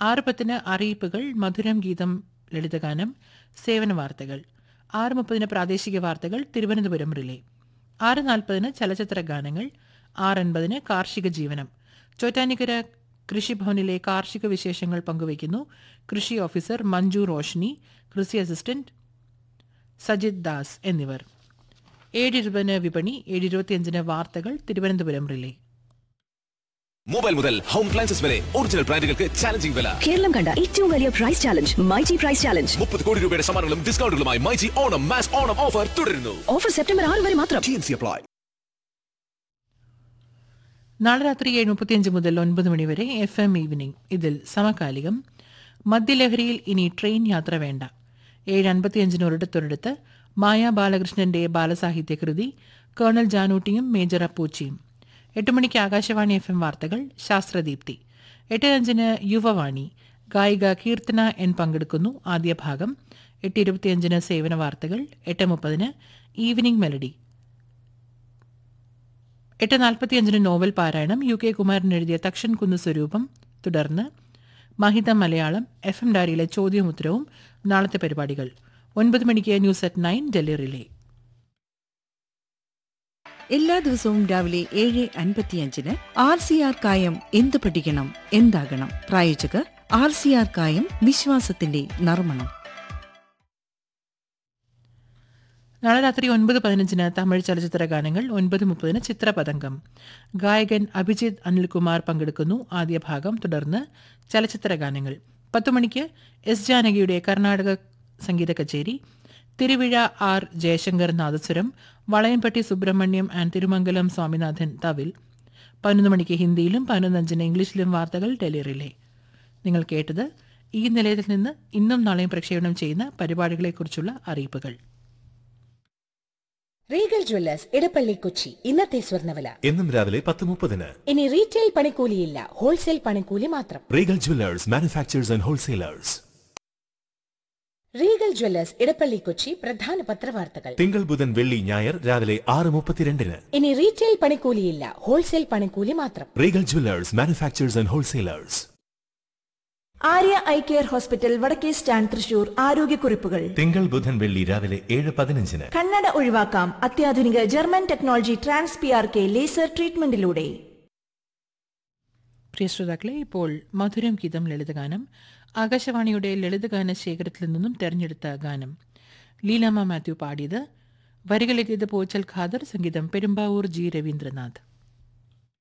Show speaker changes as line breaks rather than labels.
ആറ് പത്തിന് അറിയിപ്പുകൾ മധുരം ഗീതം ലളിതഗാനം സേവന വാർത്തകൾ ആറ് മുപ്പതിന് പ്രാദേശിക വാർത്തകൾ തിരുവനന്തപുരം റിലേ ആറ് നാൽപ്പതിന് ചലച്ചിത്ര ഗാനങ്ങൾ ആറ് അൻപതിന് കാർഷിക ജീവനം ചോറ്റാനിക്കര കൃഷിഭവനിലെ കാർഷിക വിശേഷങ്ങൾ പങ്കുവയ്ക്കുന്നു കൃഷി ഓഫീസർ മഞ്ജു റോഷ്നി കൃഷി അസിസ്റ്റന്റ് സജിത് ദാസ് എന്നിവർ ഏഴ് ഇരുപതിന് വിപണി ഏഴ് ഇരുപത്തിയഞ്ചിന് വാർത്തകൾ തിരുവനന്തപുരം റിലേ
മൊബൈൽ മുതൽ ഹോം അപ്ലയൻസസ് വരെ ഒറിജിനൽ ബ്രാൻഡുകൾക്ക് ചാലഞ്ചിങ് വില
കേരളം കണ്ട ഏറ്റവും വലിയ price challenge myG price challenge
മുപ്പത് കോടി രൂപയുടെ സമ്മാനങ്ങളും ഡിസ്കൗണ്ടുകളുമായി മൈജി ഓണം മാസ് ഓണം ഓഫർ തുടരുന്നു
ഓഫർ സെപ്റ്റംബർ ആറ് വരെ മാത്രം
ടി എൻ സി അപ്ലൈ
നാളെ രാത്രി ഏഴ് മുപ്പത്തിയഞ്ച് മുതൽ ഒൻപത് മണിവരെ എഫ് എം ഈവനിംഗ് ഇതിൽ സമകാലികം മദ്യലഹരിയിൽ ഇനി ട്രെയിൻ യാത്ര വേണ്ട ഏഴ് അൻപത്തിയഞ്ചിന് ഒരിടത്തൊരിടത്ത് മായ ബാലകൃഷ്ണന്റെ ബാലസാഹിത്യ കൃതി കേണൽ ജാനൂട്ടിയും മേജർ അപ്പൂച്ചിയും എട്ട് മണിക്ക് ആകാശവാണി എഫ് എം വാർത്തകൾ ശാസ്ത്രദീപ്തി എട്ട് അഞ്ചിന് യുവവാണി ഗായിക കീർത്തന എൻ പങ്കെടുക്കുന്നു ആദ്യ ഭാഗം എട്ട് ഇരുപത്തിയഞ്ചിന് സേവന വാർത്തകൾ എട്ട് മുപ്പതിന് ഈവനിംഗ് മെലഡി എട്ട് നാൽപ്പത്തിയഞ്ചിന് നോവൽ പാരായണം യു കെ കുമാരൻ എഴുതിയ തക്ഷൻ കുന്ന് സ്വരൂപം തുടർന്ന് മഹിത മലയാളം എഫ് എം ഡയറിയിലെ ചോദ്യവും ഉത്തരവും നാളത്തെ പരിപാടികൾ ഒൻപത് മണിക്ക് news at nine Delhi relay
എല്ലാ ദിവസവും രാവിലെ ഏഴ് അൻപത്തിയഞ്ചിന് ആർ സി ആർ കായം എന്ത് പഠിക്കണം എന്താകണം പ്രായോജകർ ആർ സി ആർ കായം വിശ്വാസത്തിന്റെ നർമ്മണം
നാളെ രാത്രി ഒൻപത് പതിനഞ്ചിന് തമിഴ് ചലച്ചിത്ര ഗാനങ്ങൾ ഒൻപത് മുപ്പതിന് ചിത്രപതംഗം ഗായകൻ അഭിജിത് അനിൽകുമാർ പങ്കെടുക്കുന്നു ആദ്യ ഭാഗം തുടർന്ന് ചലച്ചിത്ര ഗാനങ്ങൾ പത്തു മണിക്ക് എസ് ജാനകിയുടെ കർണാടക സംഗീത കച്ചേരി തിരുവിഴ ആർ ജയശങ്കർ നാദസ്വരം വളയംപട്ടി സുബ്രഹ്മണ്യം ആൻഡ് തിരുമംഗലം സ്വാമിനാഥൻ തവിൽ പതിനൊന്ന് മണിക്ക് ഹിന്ദിയിലും പതിനൊന്നഞ്ചിന് ഇംഗ്ലീഷിലും വാർത്തകൾ ഡൽഹിയിലെ നിങ്ങൾ കേട്ടത് ഈ നിലയത്തിൽ നിന്ന് ഇന്നും നാളെയും പ്രക്ഷേപണം ചെയ്യുന്ന പരിപാടികളെക്കുറിച്ചുള്ള അറിയിപ്പുകൾ
റീഗൽ ജ്വല്ലേഴ്സ് ഇടപ്പള്ളി കൊച്ചി ഇന്നത്തെ സ്വർണ്ണവില
എന്നും രാവിലെ പത്ത് മുപ്പതിന്
ഇനി റീറ്റെയിൽ പണിക്കൂലിയില്ല ഹോൾസെയിൽ പണിക്കൂലി മാത്രം
Regal jewellers manufacturers and wholesalers
Regal jewellers Edappally Kochi പ്രധാന പത്രവാർത്തകൾ
തിങ്കൾ ബുധൻ വെള്ളി ഞായർ രാവിലെ ആറ് മുപ്പത്തിരണ്ടിന്
ഇനി റീറ്റെയിൽ പണിക്കൂലിയില്ല ഹോൾസെയിൽ പണിക്കൂലി മാത്രം
Regal jewellers manufacturers and wholesalers
Arya eye care hospital വടക്കേ സ്റ്റാൻഡ് തൃശൂർ ആരോഗ്യക്കുറിപ്പുകൾ
തിങ്കൾ ബുധൻ വെള്ളി രാവിലെ ഏഴ് പതിനഞ്ചിന്
കണ്ണട ഒഴിവാക്കാം അത്യാധുനിക German technology trans P R K laser ട്രീറ്റ്മെന്റിലൂടെ
പ്രിയ ശ്രോതാക്കളെ ഇപ്പോൾ മധുരം ഗീതം ലളിതഗാനം ആകാശവാണിയുടെ ലളിതഗാന ശേഖരത്തിൽ നിന്നും തെരഞ്ഞെടുത്ത ഗാനം ലീലാമ്മ മാത്യു പാടിയത് വരികളെത്തിയത് പോച്ചൽ ഖാദർ സംഗീതം പെരുമ്പാവൂർ ജി രവീന്ദ്രനാഥ്